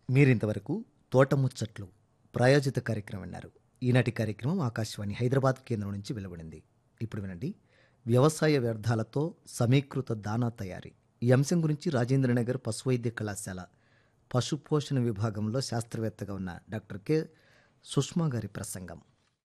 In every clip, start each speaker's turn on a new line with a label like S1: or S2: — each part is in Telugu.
S1: మీరింతవరకు తోటముచ్చట్లు ప్రాయోజిత కార్యక్రమం విన్నారు ఈనాటి కార్యక్రమం ఆకాశవాణి హైదరాబాద్ కేంద్రం నుంచి వెలువడింది ఇప్పుడు వినండి వ్యవసాయ వ్యర్థాలతో సమీకృత దానా తయారీ ఈ అంశం గురించి రాజేంద్రనగర్ పశువైద్య కళాశాల పశుపోషణ విభాగంలో శాస్త్రవేత్తగా ఉన్న డాక్టర్ కె సుష్మా గారి ప్రసంగం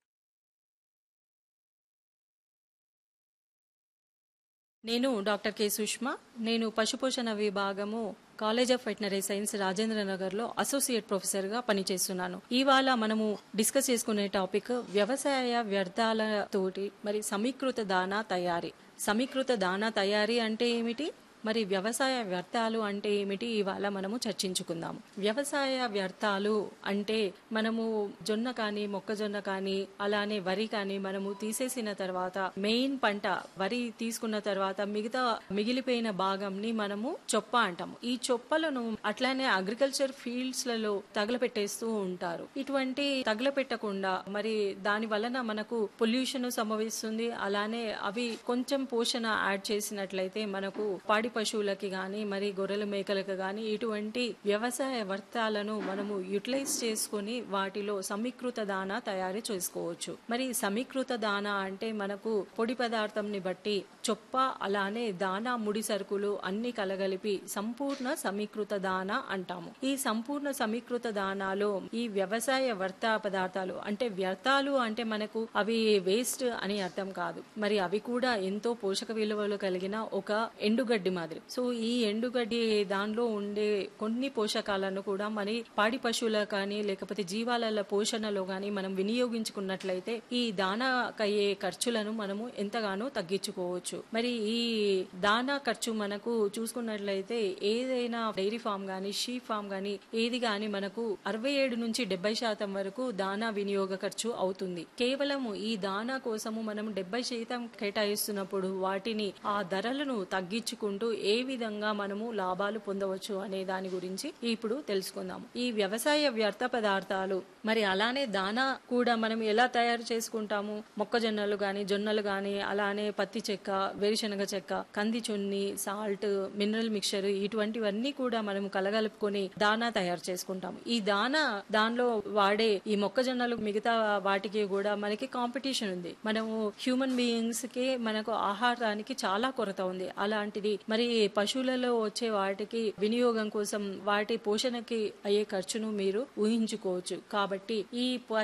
S2: నేను డాక్టర్ కె సుష్మా నేను పశుపోషణ విభాగము college of veterinary science Rajendra నగర్లో అసోసియేట్ ప్రొఫెసర్గా పనిచేస్తున్నాను ఇవాళ మనము డిస్కస్ చేసుకునే టాపిక్ వ్యవసాయ వ్యర్థాలతోటి మరి సమీకృత దానా తయారీ సమీకృత దానా తయారీ అంటే ఏమిటి మరి వ్యవసాయ వ్యర్థాలు అంటే ఏమిటి ఇవాళ మనము చర్చించుకుందాము వ్యవసాయ వ్యర్థాలు అంటే మనము జొన్న కానీ మొక్కజొన్న కానీ అలానే వరి కానీ మనము తీసేసిన తర్వాత మెయిన్ పంట వరి తీసుకున్న తర్వాత మిగతా మిగిలిపోయిన భాగంని మనము చొప్ప అంటాము ఈ చొప్పలను అట్లానే అగ్రికల్చర్ ఫీల్డ్స్ లలో తగలపెట్టేస్తూ ఉంటారు ఇటువంటి తగలపెట్టకుండా మరి దాని వలన మనకు పొల్యూషన్ సంభవిస్తుంది అలానే అవి కొంచెం పోషణ యాడ్ చేసినట్లయితే మనకు పాడి పశువులకి గాని మరి గొర్రెల మేకలకు గాని ఇటువంటి వ్యవసాయ వర్తాలను మనము యూటిలైజ్ చేసుకుని వాటిలో సమీకృత దానా తయారు చేసుకోవచ్చు మరి సమీకృత దానా అంటే మనకు పొడి పదార్థంని బట్టి చొప్ప అలానే దానా ముడి సరుకులు అన్ని కలగలిపి సంపూర్ణ సమీకృత దానా అంటాము ఈ సంపూర్ణ సమీకృత దానాలో ఈ వ్యవసాయ వర్త పదార్థాలు అంటే వ్యర్థాలు అంటే మనకు అవి వేస్ట్ అని అర్థం కాదు మరి అవి కూడా ఎంతో పోషక విలువలు కలిగిన ఒక ఎండుగడ్డి మాదిరి సో ఈ ఎండుగడ్డి దానిలో ఉండే కొన్ని పోషకాలను కూడా మరి పాడి పశువుల కానీ లేకపోతే జీవాల పోషణలో కానీ మనం వినియోగించుకున్నట్లయితే ఈ దానాకయ్యే ఖర్చులను మనము ఎంతగానో తగ్గించుకోవచ్చు మరి ఈ దానా ఖర్చు మనకు చూసుకున్నట్లయితే ఏదైనా డైరీ ఫామ్ గానీ షీ ఫామ్ గానీ ఏది గాని మనకు అరవై ఏడు నుంచి డెబ్బై శాతం వరకు దానా వినియోగ ఖర్చు అవుతుంది కేవలం ఈ దానా కోసము మనం డెబ్బై శాతం కేటాయిస్తున్నప్పుడు వాటిని ఆ ధరలను తగ్గించుకుంటూ ఏ విధంగా మనము లాభాలు పొందవచ్చు అనే దాని గురించి ఇప్పుడు తెలుసుకుందాం ఈ వ్యవసాయ వ్యర్థ పదార్థాలు మరి అలానే దానా కూడా మనం ఎలా తయారు చేసుకుంటాము మొక్కజొన్నలు గాని జొన్నలు గాని అలానే పత్తి చెక్క వేరుశనగ చెక్క కంది చున్ని సాల్ట్ మినరల్ మిక్చర్ ఇటువంటివన్నీ కూడా మనం కలగలుపుకొని దానా తయారు చేసుకుంటాము ఈ దానా దానిలో వాడే ఈ మొక్కజొన్నలు మిగతా వాటికి కూడా మనకి కాంపిటీషన్ ఉంది మనము హ్యూమన్ బీయింగ్స్ కి మనకు ఆహారానికి చాలా కొరత ఉంది అలాంటిది మరి పశువులలో వచ్చే వాటికి వినియోగం కోసం వాటి పోషణకి అయ్యే ఖర్చును మీరు ఊహించుకోవచ్చు కాబట్టి ఈ